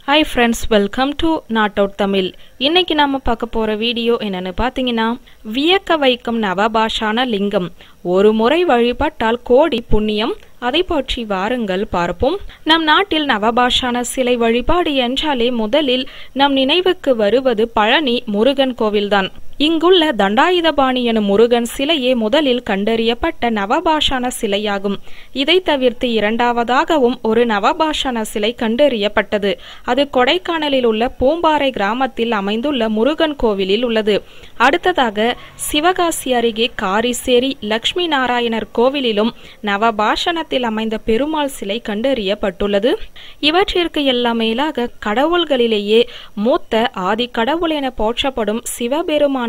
hi friends welcome to not out Tamil இன்னைக்கு நாம பார்க்க போற வீடியோ என்னன்னு பார்த்தீங்கன்னா வியக்க வைக்கும் நவபாஷான லிங்கம் ஒரு முறை வழிபட்டால் கோடி புண்ணியம் அதை பற்றி வாருங்கள் பார்ப்போம் நம் நாட்டில் நவபாஷான சிலை வழிபாடு என்றாலே முதலில் நம் நினைவுக்கு வருவது பழனி முருகன் கோவில்தான் இங்குள்ள தண்டாயுதபாணி எனும் முருகன் சிலையே முதலில் கண்டறியப்பட்ட நவபாஷான சிலையாகும் இதை தவிர்த்து இரண்டாவதாகவும் ஒரு நவபாஷான சிலை கண்டறியப்பட்டது அது கொடைக்கானலில் உள்ள பூம்பாறை கிராமத்தில் அமைந்துள்ள முருகன் கோவிலில் உள்ளது அடுத்ததாக சிவகாசி அருகே காரிசேரி லட்சுமி நாராயணர் கோவிலிலும் நவபாஷணத்தில் அமைந்த பெருமாள் சிலை கண்டறியப்பட்டுள்ளது இவற்றிற்கு எல்லாம் மேலாக கடவுள்களிலேயே மூத்த ஆதி கடவுள் என போற்றப்படும் சிவபெருமானுடைய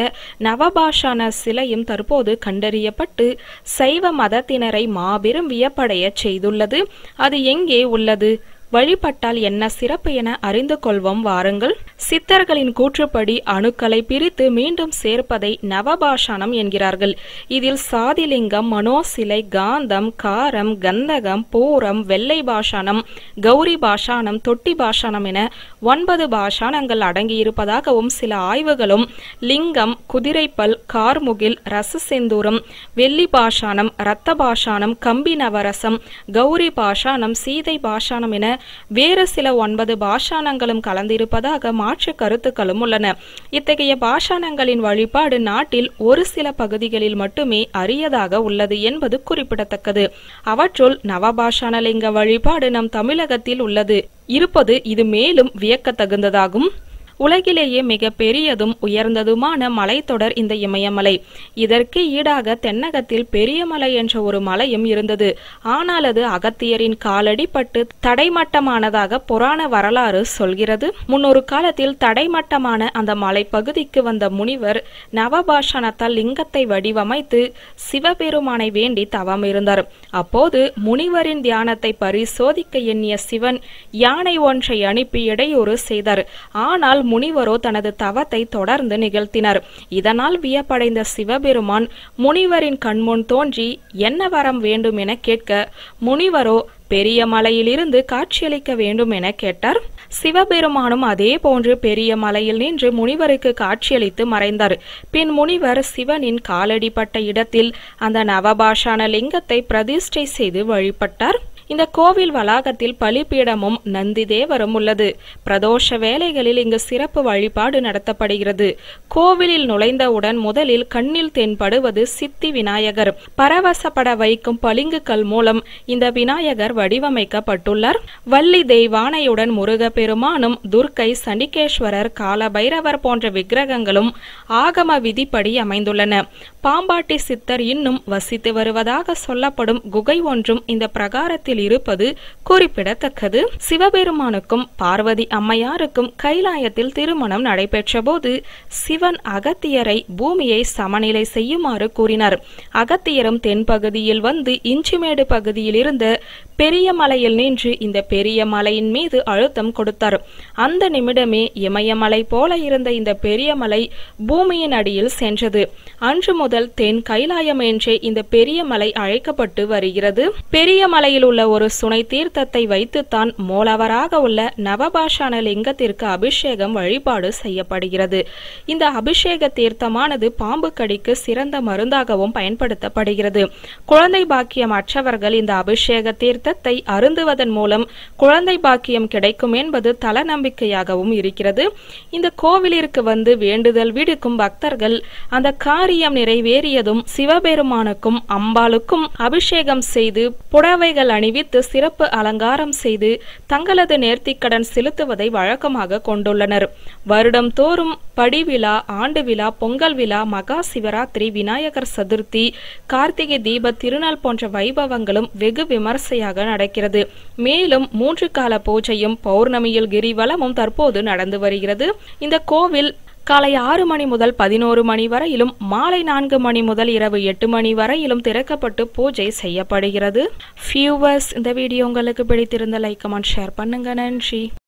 நவபாஷான சிலையும் தற்போது கண்டறியப்பட்டு சைவ மதத்தினரை மாபெரும் வியப்படையச் செய்துள்ளது அது எங்கே உள்ளது வழிபட்டால் என்ன சிறப்பு என அறிந்து கொள்வோம் வாருங்கள் சித்தர்களின் கூற்றுப்படி அணுக்களை பிரித்து மீண்டும் சேர்ப்பதை நவபாஷானம் என்கிறார்கள் இதில் சாதிலிங்கம் மனோசிலை காந்தம் காரம் கந்தகம் பூரம் வெள்ளை பாஷானம் கௌரி பாஷானம் தொட்டி பாஷானம் என ஒன்பது பாஷானங்கள் அடங்கியிருப்பதாகவும் சில ஆய்வுகளும் லிங்கம் குதிரைப்பல் கார்முகில் ரச செந்தூரம் வெள்ளி பாஷானம் இரத்த பாஷானம் கம்பி நவரசம் கௌரி பாஷானம் சீதை பாஷானம் என வேறு சில ஒன்பது பாஷானங்களும் கலந்திருப்பதாக மாற்று கருத்துக்களும் உள்ளன இத்தகைய பாஷானங்களின் வழிபாடு நாட்டில் ஒரு சில பகுதிகளில் மட்டுமே அரியதாக உள்ளது என்பது குறிப்பிடத்தக்கது அவற்றுள் நவபாஷானலிங்க வழிபாடு நம் தமிழகத்தில் உள்ளது இருப்பது இது மேலும் வியக்கத்தகுந்ததாகும் உலகிலேயே மிக பெரியதும் உயர்ந்ததுமான மலைத்தொடர் இந்த இமயமலை இதற்கு ஈடாக தென்னகத்தில் பெரியமலை என்ற ஒரு மலையும் இருந்தது ஆனால் அது அகத்தியரின் காலடிப்பட்டு தடைமட்டமானதாக புராண வரலாறு சொல்கிறது முன்னொரு காலத்தில் தடைமட்டமான அந்த மலைப்பகுதிக்கு வந்த முனிவர் நவபாஷணத்தால் லிங்கத்தை வடிவமைத்து சிவபெருமானை வேண்டி தவம் இருந்தார் அப்போது முனிவரின் தியானத்தை பரிசோதிக்க எண்ணிய சிவன் யானை ஒன்றை அனுப்பி இடையூறு செய்தார் ஆனால் முனிவரோ தனது தவத்தை தொடர்ந்து நிகழ்த்தினார் இதனால் வியப்படைந்த சிவபெருமான் முனிவரின் கண்முன் தோன்றி என்ன வரம் வேண்டும் என கேட்க முனிவரோ பெரிய மலையிலிருந்து காட்சியளிக்க வேண்டும் என கேட்டார் சிவபெருமானும் அதே போன்று பெரிய மலையில் நின்று முனிவருக்கு காட்சியளித்து மறைந்தார் பின் முனிவர் சிவனின் காலடிப்பட்ட இடத்தில் அந்த நவபாஷான லிங்கத்தை பிரதிஷ்டை செய்து வழிபட்டார் இந்த கோவில் வளாகத்தில் பலிபீடமும் நந்தி தேவரும் உள்ளது பிரதோஷ வேளைகளில் இங்கு சிறப்பு வழிபாடு நடத்தப்படுகிறது கோவிலில் நுழைந்தவுடன் முதலில் கண்ணில் தென்படுவது சித்தி விநாயகர் பரவசப்பட வைக்கும் பளிங்குக்கல் மூலம் இந்த விநாயகர் வடிவமைக்கப்பட்டுள்ளார் வள்ளி தெய்வானையுடன் முருகப்பெருமானும் துர்க்கை சண்டிகேஸ்வரர் காலபைரவர் போன்ற விக்கிரகங்களும் ஆகம விதிப்படி அமைந்துள்ளன பாம்பாட்டி சித்தர் இன்னும் வசித்து வருவதாக சொல்லப்படும் குகை ஒன்றும் இந்த பிரகாரத்தில் இருப்பது குறிப்பிடத்தக்கது சிவபெருமானுக்கும் பார்வதி அம்மையாருக்கும் கைலாயத்தில் திருமணம் நடைபெற்ற போது சிவன் அகத்தியரை பூமியை சமநிலை செய்யுமாறு கூறினார் அகத்தியரும் தென்பகுதியில் வந்து இஞ்சிமேடு பகுதியில் இருந்த பெரிய மலையில் நின்று இந்த பெரிய மலையின் மீது அழுத்தம் கொடுத்தார் அந்த நிமிடமே இமயமலை போல இருந்த இந்த பெரிய மலை பூமியின் அடியில் சென்றது அன்று முதல் தென் கைலாயம் என்றே இந்த பெரிய மலை அழைக்கப்பட்டு வருகிறது பெரிய மலையில் உள்ள ஒரு சுனை தீர்த்தத்தை வைத்துத்தான் மூலவராக உள்ள நவபாஷான லிங்கத்திற்கு அபிஷேகம் வழிபாடு செய்யப்படுகிறது இந்த அபிஷேக தீர்த்தமானது பாம்பு கடிக்கு சிறந்த மருந்தாகவும் பயன்படுத்தப்படுகிறது குழந்தை பாக்கியம் அற்றவர்கள் இந்த அபிஷேக தீர்த்தத்தை அருந்துவதன் மூலம் குழந்தை பாக்கியம் கிடைக்கும் என்பது தல நம்பிக்கையாகவும் இருக்கிறது இந்த கோவிலிற்கு வந்து வேண்டுதல் விடுக்கும் பக்தர்கள் அந்த காரியம் நிறைவேறியதும் சிவபெருமானுக்கும் அம்பாளுக்கும் அபிஷேகம் செய்து புடவைகள் அணிவித்து சிறப்பு அலங்காரம் செய்து தங்களது நேர்த்திக்கடன் செலுத்துவதை வழக்கமாக கொண்டுள்ளனர் வருடம் தோறும் படிவிழா ஆண்டு விழா பொங்கல் விழா மகா சிவராத்திரி விநாயகர் சதுர்த்தி கார்த்திகை தீப திருநாள் போன்ற வைபவங்களும் வெகு விமர்சையாக நடக்கிறது மேலும் மூன்று கால பூஜையும் பௌர்ணமியில் கிரிவலமும் தற்போது நடந்து வருகிறது இந்த கோவில் காலை ஆறு மணி முதல் பதினோரு மணி வரையிலும் மாலை நான்கு மணி முதல் இரவு எட்டு மணி வரையிலும் திறக்கப்பட்டு பூஜை செய்யப்படுகிறது ஃபியூவர்ஸ் இந்த வீடியோ உங்களுக்கு பிடித்திருந்த லைக் கமெண்ட் ஷேர் பண்ணுங்க நன்றி